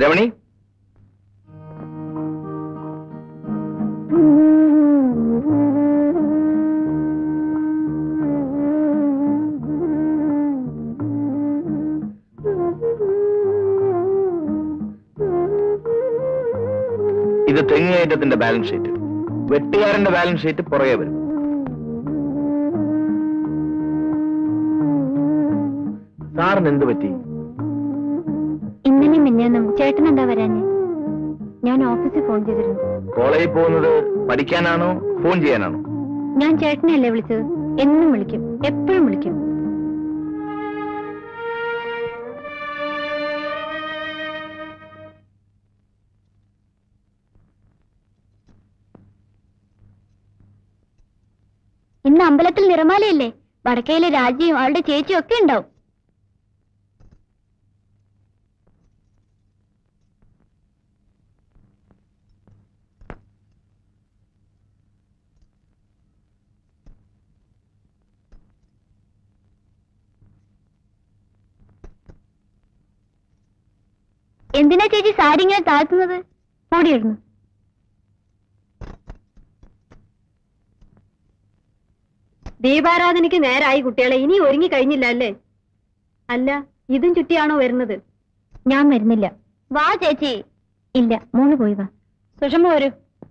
രമണി ഇത് തെങ്ങുകയറ്റത്തിന്റെ balance sheet വെട്ടുകാരന്റെ ബാലൻസ് ഷീറ്റ് പുറകെ വരും സാറിന് എന്ത് പറ്റി ഇന്നലെ മിന്നാന്നും ചേട്ടൻ എന്താ വരാഞ്ഞ് ഞാൻ ഓഫീസിൽ ഫോൺ ചെയ്തിരുന്നു കോളേജിൽ പോകുന്നത് പഠിക്കാനാണോ ഫോൺ ചെയ്യാനാണോ ഞാൻ ചേട്ടനെയല്ലേ വിളിച്ചത് എന്നും വിളിക്കും എപ്പോഴും വിളിക്കും ഇന്ന് അമ്പലത്തിൽ നിറമാലയല്ലേ വടക്കയിലെ രാജിയും അവളുടെ ചേച്ചിയും ഒക്കെ ഉണ്ടാവും എന്തിനാ ചേച്ചി സാരി ഇങ്ങനെ താഴ്ത്തുന്നത് ഓടിയിടുന്നു ദീപാരാധനയ്ക്ക് നേരായി കുട്ടികളെ ഇനി ഒരുങ്ങി കഴിഞ്ഞില്ല അല്ലേ അല്ല ഇതും ചുറ്റിയാണോ വരുന്നത് ഞാൻ വരുന്നില്ല വാ ചേച്ചി ഇല്ല മോള് പോയി വാ സുഷമ വരൂ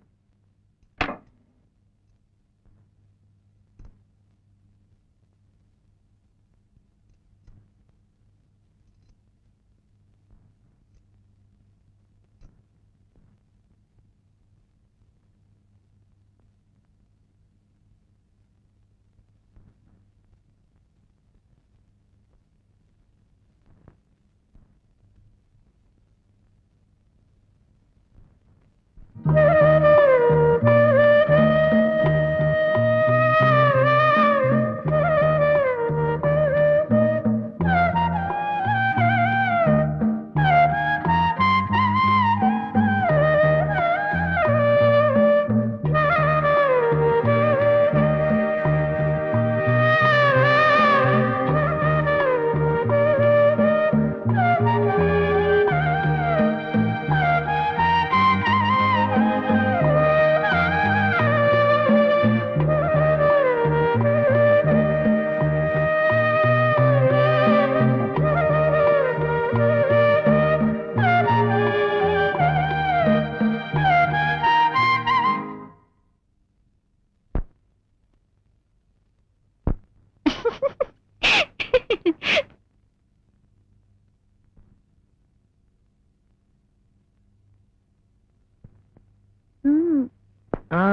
ഉം. ആ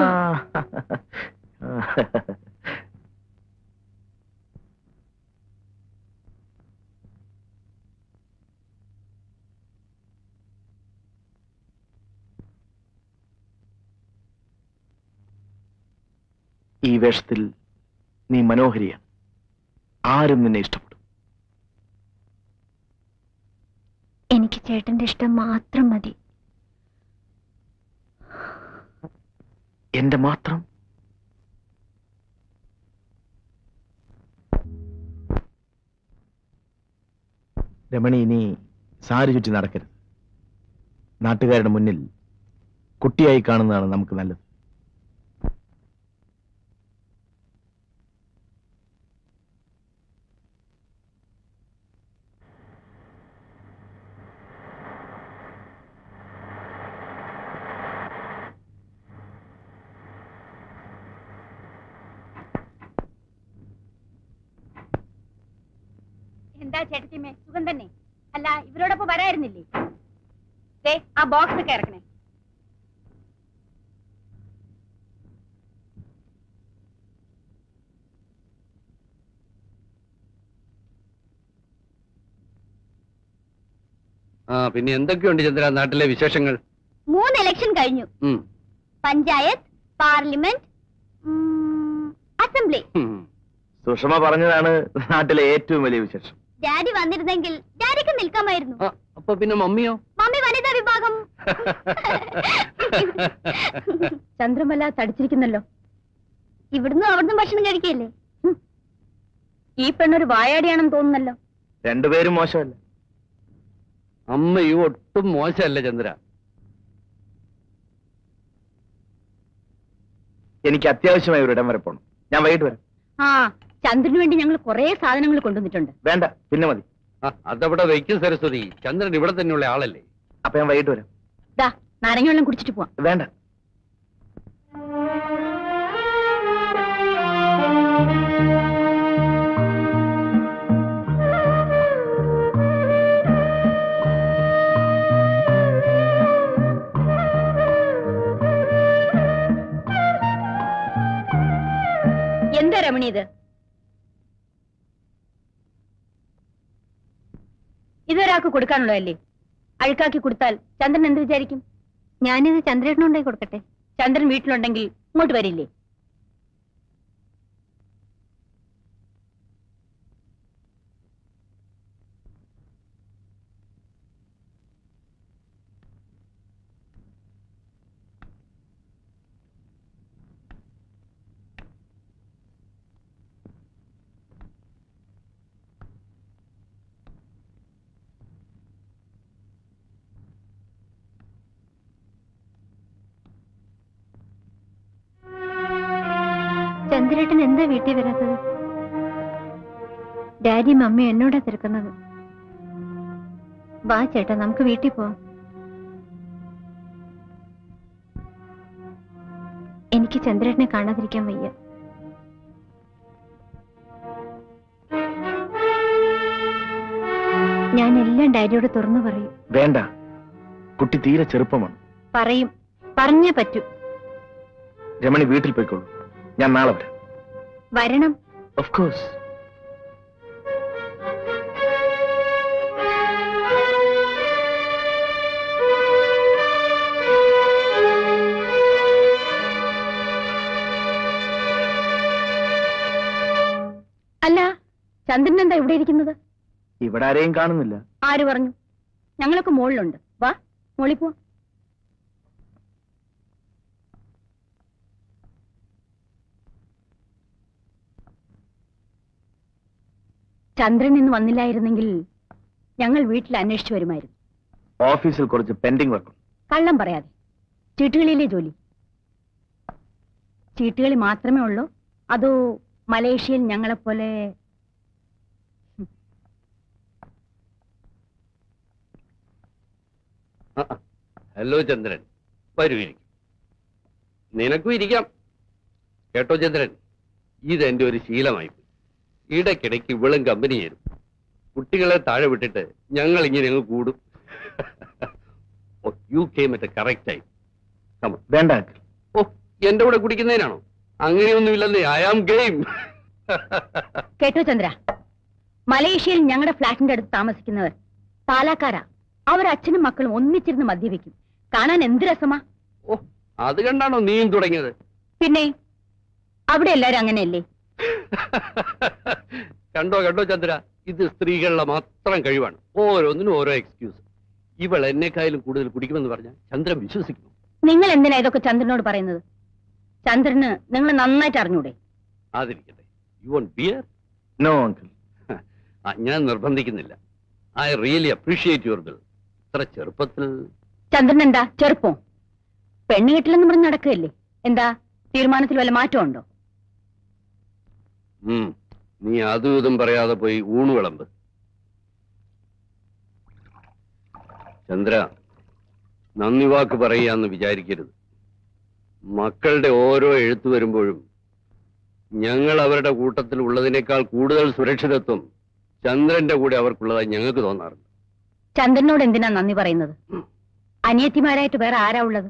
ഈ വേഷത്തിൽ നീ മനോഹരിയാണ് ആരും നിന്നെ ഇഷ്ടപ്പെടും എനിക്ക് ചേട്ടന്റെ ഇഷ്ടം മാത്രം മതി എന്റെ മാത്രം രമണി ഇനി സാരി ചുറ്റി നടക്കരുത് നാട്ടുകാരുടെ മുന്നിൽ കുട്ടിയായി കാണുന്നതാണ് നമുക്ക് നല്ലത് എന്താ ചേട്ടത്തിമ്മേ സുഖം തന്നെ അല്ല ഇവരോടൊപ്പം വരായിരുന്നില്ലേ ദേ ആ ബോക്സ് ഒക്കെ ഇറക്കണേ ആ പിന്നെ എന്തൊക്കെയുണ്ട് ചന്ദ്ര നാട്ടിലെ വിശേഷങ്ങൾ മൂന്ന് ഇലക്ഷൻ കഴിഞ്ഞു ഉം, പഞ്ചായത്ത് പാർലമെന്റ് ഉം, അസംബ്ലി ഉം. സുഷമ പറഞ്ഞതാണ് നാട്ടിലെ ഏറ്റവും വലിയ വിശേഷം ഡാഡി വന്നിരുന്നെങ്കിൽ ഡാഡിക്ക് നിൽക്കാമായിരുന്നു ആ, അപ്പൊ പിന്നെ മമ്മിയോ മമ്മി വനിതാ വിഭാഗം ചന്ദ്രമല തടിച്ചിരിക്കുന്നല്ലോ ഇവിടുന്ന് അവിടുന്ന് ഭക്ഷണം കഴിക്കല്ലേ ഈ പെണ്ണൊരു വായാടിയാണെന്ന് തോന്നുന്നല്ലോ രണ്ടുപേരും മോശമല്ല അമ്മയും ഒട്ടും മോശമല്ല ചന്ദ്ര എനിക്ക് അത്യാവശ്യമായി ഒരു ഇടം വരെ പോകണം ഞാൻ വൈകിട്ട് വരാം ആ ചന്ദ്രന് വേണ്ടി ഞങ്ങൾ കുറെ സാധനങ്ങൾ കൊണ്ടുവന്നിട്ടുണ്ട് വേണ്ട പിന്നെ മതി ആ, അതവിടെ വയ്ക്കും സരസ്വതി ചന്ദ്രൻ ഇവിടെ തന്നെയുള്ള ആളല്ലേ അപ്പൊ ഞാൻ വൈകിട്ട് വരാം ദാ നാരങ്ങ വെള്ളം കുടിച്ചിട്ട് പോവാം വേണ്ട എന്താ രമണി ഇത് ഇതൊരാൾക്ക് കൊടുക്കാനുള്ളതല്ലേ അഴുക്കാക്കി കൊടുത്താൽ ചന്ദ്രൻ എന്ത് വിചാരിക്കും ഞാനിത് ചന്ദ്രേട്ടനുണ്ടായി കൊടുക്കട്ടെ ചന്ദ്രൻ വീട്ടിലുണ്ടെങ്കിൽ ഇങ്ങോട്ട് വരില്ലേ ചന്ദ്രേട്ടൻ എന്താ വീട്ടിൽ വരാത്തത് ഡാഡിയും മമ്മിയും എന്നോടാ തിരക്കുന്നത് വാ ചേട്ടാ നമുക്ക് വീട്ടിൽ പോവാം എനിക്ക് ചന്ദ്രേട്ടനെ കാണാതിരിക്കാൻ വയ്യ ഞാൻ എല്ലാം ഡാഡിയോട് തുറന്നു പറയും വേണ്ട കുട്ടി തീരെ ചെറുപ്പമാണ് പറയും പറഞ്ഞേ പറ്റൂ രമണി വീട്ടിൽ പോയിക്കോളൂ ഞാൻ നാളെ വരാം വരണം ഓഫ് കോഴ്സ് അല്ല ചന്ദ്രൻ എന്താ ഇവിടെ ഇരിക്കുന്നത് ഇവിടെ ആരെയും കാണുന്നില്ല ആര് പറഞ്ഞു ഞങ്ങളൊക്കെ മുകളിലുണ്ട് വാ മുകളിൽ പോവാം ചന്ദ്രൻ ഇന്ന് വന്നില്ലായിരുന്നെങ്കിൽ ഞങ്ങൾ വീട്ടിൽ അന്വേഷിച്ചു വരുമായിരുന്നു ഓഫീസിൽ കുറച്ച് പെൻഡിങ് വർക്ക് കള്ളം പറയാതെ ചീട്ടുകളിയിലെ ജോലി ചീട്ടുകളി മാത്രമേ ഉള്ളൂ അതോ മലേഷ്യയിൽ ഞങ്ങളെപ്പോലെ ആ, ആ. ഹലോ ചന്ദ്രൻ വരൂ ഇരിക്കും നിനക്കും ഇരിക്കാം കേട്ടോ ചന്ദ്രൻ ഇതെന്റെ ഒരു ശീലമായി പോയി. ഇടയ്ക്കിടയ്ക്ക് ഇവളും കമ്പനി ചേരും കുട്ടികളെ താഴെ വിട്ടിട്ട് ഞങ്ങൾ ഇങ്ങനെ അങ്ങ് കൂടും you came at correct time കമ വേണ്ട അങ്കിൾ ഓ എന്റെ കൂടെ കുടിക്കുന്നതിനാണോ അങ്ങനെയൊന്നുമില്ലെന്നേ ഐ ആം ഗെയിം കേട്ടോ ചന്ദ്ര മലേഷ്യയിൽ ഞങ്ങളുടെ ഫ്ലാറ്റിന്റെ അടുത്ത് താമസിക്കുന്നവർ പാലക്കാരാ അവർ അച്ഛനും മക്കളും ഒന്നിച്ചിരുന്ന് മദ്യപിക്കും കാണാൻ എന്ത് രസമാ ഓ അത് കണ്ടാണോ നീയും തുടങ്ങിയത് പിന്നെ അവിടെ എല്ലാരും അങ്ങനെയല്ലേ കണ്ടോ കണ്ടോ ചന്ദ്ര ഇത് സ്ത്രീകളുടെ മാത്രം കഴിവാണ് ഓരോന്നിനും ഓരോ എക്സ്ക്യൂസ് ഇവൾ എന്നെക്കായാലും കൂടുതൽ കുടിക്കുമെന്ന് പറഞ്ഞാൽ ചന്ദ്രൻ വിശ്വസിക്കുന്നു നിങ്ങൾ എന്തിനാ ഇതൊക്കെ ചന്ദ്രനോട് പറയുന്നത് ചന്ദ്രന് നിങ്ങൾ നന്നായിട്ട് അറിഞ്ഞൂടെ അതിരിക്കട്ടെ you won't beer no uncle ഞാൻ നിർബന്ധിക്കുന്നില്ല I really appreciate your bill ഇത്ര ചെറുപ്പത്തിൽ ചന്ദ്രൻ എന്താ ചെറുപ്പോ പെണ്ണ് കെട്ടില്ലെന്ന് പറഞ്ഞ് നടക്കുകയല്ലേ എന്താ തീരുമാനത്തിൽ വല്ല മാറ്റമുണ്ടോ ഉം, നീ അതും ഇതും പറയാതെ പോയി ഊണ് വിളമ്പ് ചന്ദ്ര നന്ദി വാക്ക് പറയാന്ന് വിചാരിക്കരുത് മക്കളുടെ ഓരോ എഴുത്തു വരുമ്പോഴും ഞങ്ങൾ അവരുടെ കൂട്ടത്തിൽ ഉള്ളതിനേക്കാൾ കൂടുതൽ സുരക്ഷിതത്വം ചന്ദ്രന്റെ കൂടെ അവർക്കുള്ളതായി ഞങ്ങൾക്ക് തോന്നാറുണ്ട് ചന്ദ്രനോട് എന്തിനാ നന്ദി പറയുന്നത് അനിയത്തിമാരായിട്ട് വേറെ ആരാ ഉള്ളത്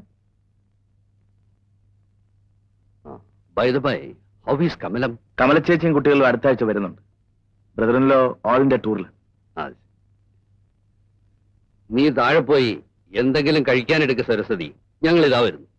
by the by how is Kamalam കമലച്ചേച്ചിയും കുട്ടികളും അടുത്ത ആഴ്ച വരുന്നുണ്ട് ബ്രദറിൻലോ ഓൾ ഇന്ത്യ ടൂറിൽ ആ, നീ താഴെ പോയി എന്തെങ്കിലും കഴിക്കാനെടുക്ക സരസ്വതി ഞങ്ങൾ ഇതാ വരുന്നു